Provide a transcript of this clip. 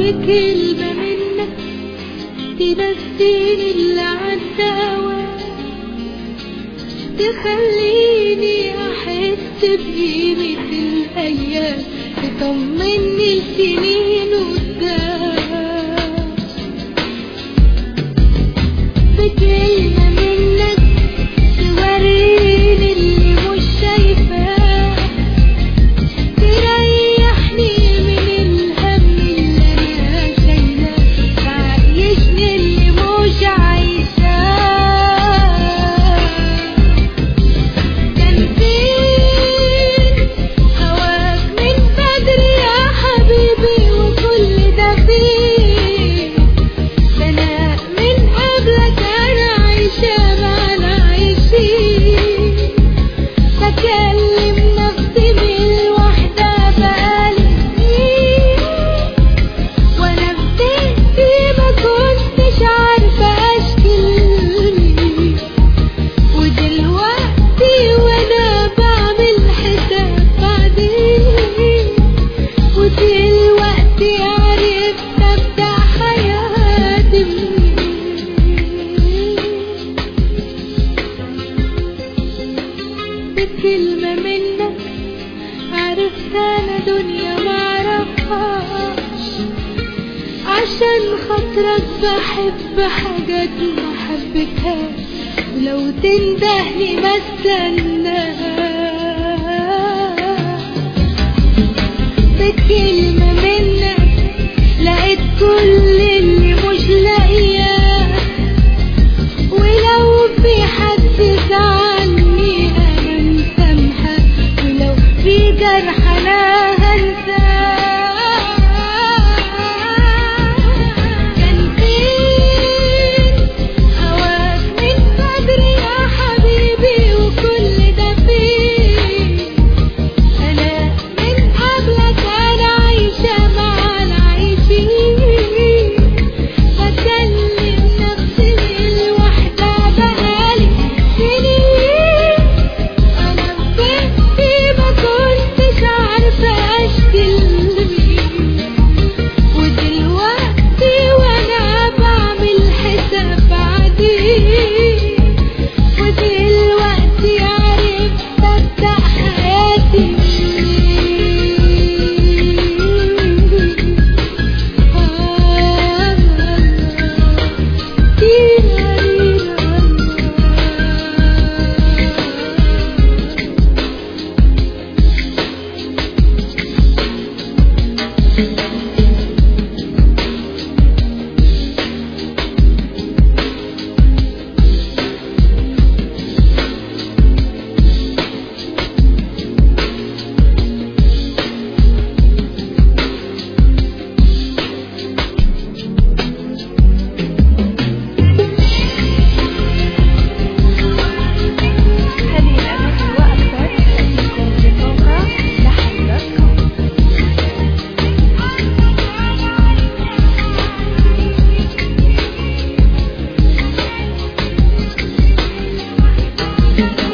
بكلمة منك تنسيني اللي عدى تخليني أحس بقيمة الأيام تطمني لسنين قدام بكلمة منك توريني اللي مش شايفاه تريحني من الهم اللي أنا شايلاه تعيشني اللي مش عايشاه كان فين هواك من بدري يا حبيبي وكل ده فين ده أنا من قبلك أنا عايشة مع العايشين بكلم نفسي بالوحدة بقالي سنين وانا بديتي ما كنتش عارفة اشكي ودلوقتي وانا بعمل حساب بعدين ودلوقتي عرفت ابدأ حياتي منين بكلمة منك عرفت انا دنيا معرفهاش عشان خاطرك بحب حاجات ما حبيتهاش ولو تندهني ما استناش بكلمة منك لقيت كل اللي مش لاقياه ولو في حد زعلني انا مسامحة ولو في جرح انا هنساه كان فين هواك من بدري يا حبيبي وكل ده فين أنا من قبلك أنا عايشة مع العايشين بكلم نفسي بالوحدة بقالي سنين أنا بنتي ما كنتش عارفة أشكي لمين ودلوقتي وأنا بعمل حساب بعدين ودلوقتي عرفت أبدأ حياتي خلينا نحن وأكثر تأتيكم من موقع لحن دوت كوم Thank